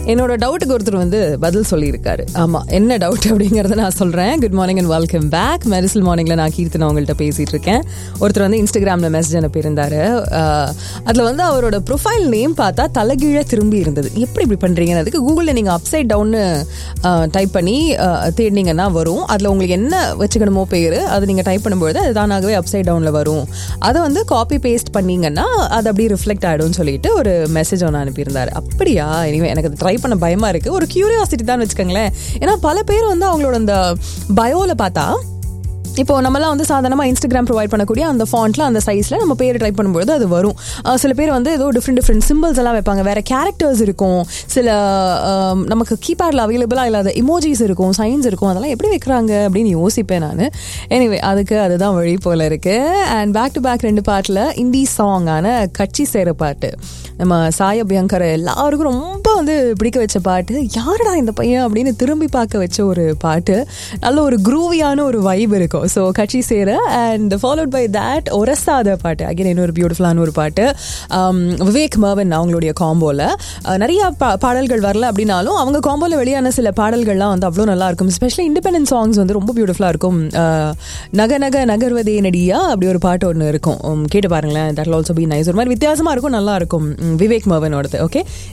என்னோட டவுட்டுக்கு ஒருத்தர் வந்து பதில் சொல்லியிருக்காரு ஆமா என்ன டவுட் அப்படிங்கறத நான் சொல்றேன் good morning and welcome back மெரிசல் மார்னிங்ல நான் கீர்த்தனா உங்கள்கிட்ட பேசிட்டு இருக்கேன் ஒருத்தர் வந்து இன்ஸ்டாகிராம்ல மெசேஜ் அனுப்பியிருந்தாரு அஹ், அதுல வந்து அவரோட ப்ரொஃபைல் நேம் பார்த்தா தலைகீழ திரும்பி இருந்தது எப்படி இப்படி பண்றீங்க அதுக்கு கூகுளில் நீங்க அப்சைட் டவுன்னு டைப் பண்ணி அஹ், தேடினீங்கன்னா வரும் அதுல உங்களுக்கு என்ன வச்சுக்கணுமோ பேரு அதை நீங்க டைப் பண்ணும்போது அது தானாகவே அப்சைட் டவுன்ல வரும் அதை வந்து காப்பி பேஸ்ட் பண்ணீங்கன்னா அது அப்படியே ரிஃப்ளெக்ட் ஆயிடும்னு சொல்லிட்டு ஒரு மெசேஜ் ஒன்று அனுப்பியிருந்தாரு அப்படியா இனிமே எனக்கு அது ட்ரை பண்ண பயமா இருக்கு ஒரு கியூரியாசிட்டி தான் வச்சுக்கோங்களேன் ஏன்னா பல பேர் வந்து அவங்களோட அந்த பயோல பார்த்தா இப்போ நம்மலாம் வந்து சாதாரணமாக இன்ஸ்டாகிராம் ப்ரொவைட் பண்ணக்கூடிய அந்த ஃபாண்ட்ல அந்த சைஸில் நம்ம பேர் டைப் பண்ணும்போது அது வரும் அஹ் சில பேர் வந்து ஏதோ டிஃப்ரெண்ட் டிஃப்ரெண்ட் சிம்பிள்ஸ் எல்லாம் வைப்பாங்க வேற கேரக்டர்ஸ் இருக்கும் சில அஹ், நமக்கு கீபேடில் அவைலபிளாக இல்லாத இமோஜிஸ் இருக்கும் சைன்ஸ் இருக்கும் அதெல்லாம் எப்படி வைக்கிறாங்க அப்படின்னு யோசிப்பேன் நான் எனிவே அதுக்கு அதுதான் வழி போல இருக்கு அண்ட் பேக் டு பேக் ரெண்டு பாட்டில் இந்தி சாங்கான கட்சி சேர பாட்டு நம்ம சாய் அபியங்கர் எல்லாருக்கும் ரொம்ப வந்து பிடிக்க வச்ச பாட்டு யாருடா இந்த பையன் அப்படின்னு திரும்பி பார்க்க வச்ச ஒரு பாட்டு நல்ல ஒரு குரூவியான ஒரு வைப் இருக்கும் ஸோ கட்சி சேர அண்ட் ஃபாலோட் பை தேட் ஒரசாத பாட்டு அகைன் இன்னொரு பியூட்டிஃபுல்லான ஒரு பாட்டு Um, விவேக் மர்வன் அவங்களுடைய காம்போல நிறைய பா- பாடல்கள் வரல அப்படின்னாலும் அவங்க காம்போல வெளியான சில பாடல்கள்லாம் வந்து அவ்வளோ நல்லா இருக்கும் ஸ்பெஷலி இண்டிபெண்டன்ட் சாங்ஸ் வந்து ரொம்ப பியூட்டிஃபுல்லாக இருக்கும் Uh, நக நக நகர்வதே நடியா அப்படி ஒரு பாட்டு ஒன்று இருக்கும் Um, கேட்டு பாருங்களேன் தட் ஆல்சோ பி நைஸ் ஒரு மாதிரி வித்தியாசமா இருக்கும் நல்லா இருக்கும் உம், விவேக் மர்வனோடது ஓகே